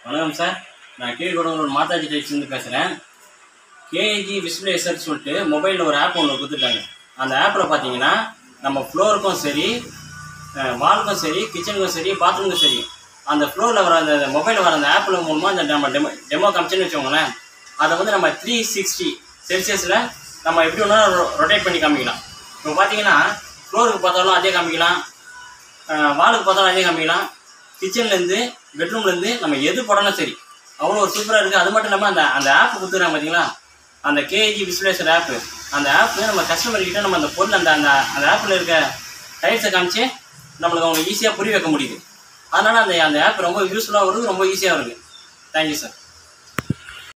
வணக்கம் சார் நான் கீழ்கொடூர் மாதாஜி டைப்ஸ்லேருந்து பேசுகிறேன் கேஜி விஸ்வலைசர் சொல்லிட்டு மொபைலில் ஒரு ஆப் ஒன்று கொடுத்துருக்காங்க அந்த ஆப்பில் பார்த்தீங்கன்னா நம்ம ஃப்ளோருக்கும் சரி வாலுக்கும் சரி கிச்சனுக்கும் சரி பாத்ரூமுக்கும் சரி அந்த ஃப்ளோரில் வர அந்த மொபைலில் வர அந்த ஆப்பில் மூலமாக அந்த நம்ம டெமோ டெமோ காமிச்சுன்னு வச்சுக்கோங்களேன் அதை வந்து நம்ம த்ரீ சிக்ஸ்டி செல்சியஸில் நம்ம எப்படி வேணா ரொட்டேட் பண்ணி காமிக்கலாம் இப்போ பார்த்தீங்கன்னா ஃப்ளோருக்கு பார்த்தாலும் அதே காமிக்கலாம் வாலுக்கு பார்த்தாலும் அதே காமிக்கலாம் கிச்சன்லேருந்து பெட்ரூம்லேருந்து நம்ம எது போடணும் சரி அவ்வளோ ஒரு சூப்பராக இருக்குது அது மட்டும் இல்லாமல் அந்த அந்த ஆப் கொடுத்துருக்காங்க பார்த்தீங்களா அந்த கேஜி விஸ்வலேஷன் ஆப்பு அந்த ஆப்பு நம்ம கஸ்டமர் கிட்ட நம்ம அந்த பொருள் அந்த அந்த அந்த ஆப்பில் இருக்க டைல்ஸை காமிச்சு நம்மளுக்கு அவங்க ஈஸியாக புரிய வைக்க முடியுது அதனால் அந்த அந்த ஆப் ரொம்ப யூஸ்ஃபுல்லாக வருது ரொம்ப ஈஸியாக இருக்குது தேங்க்யூ சார்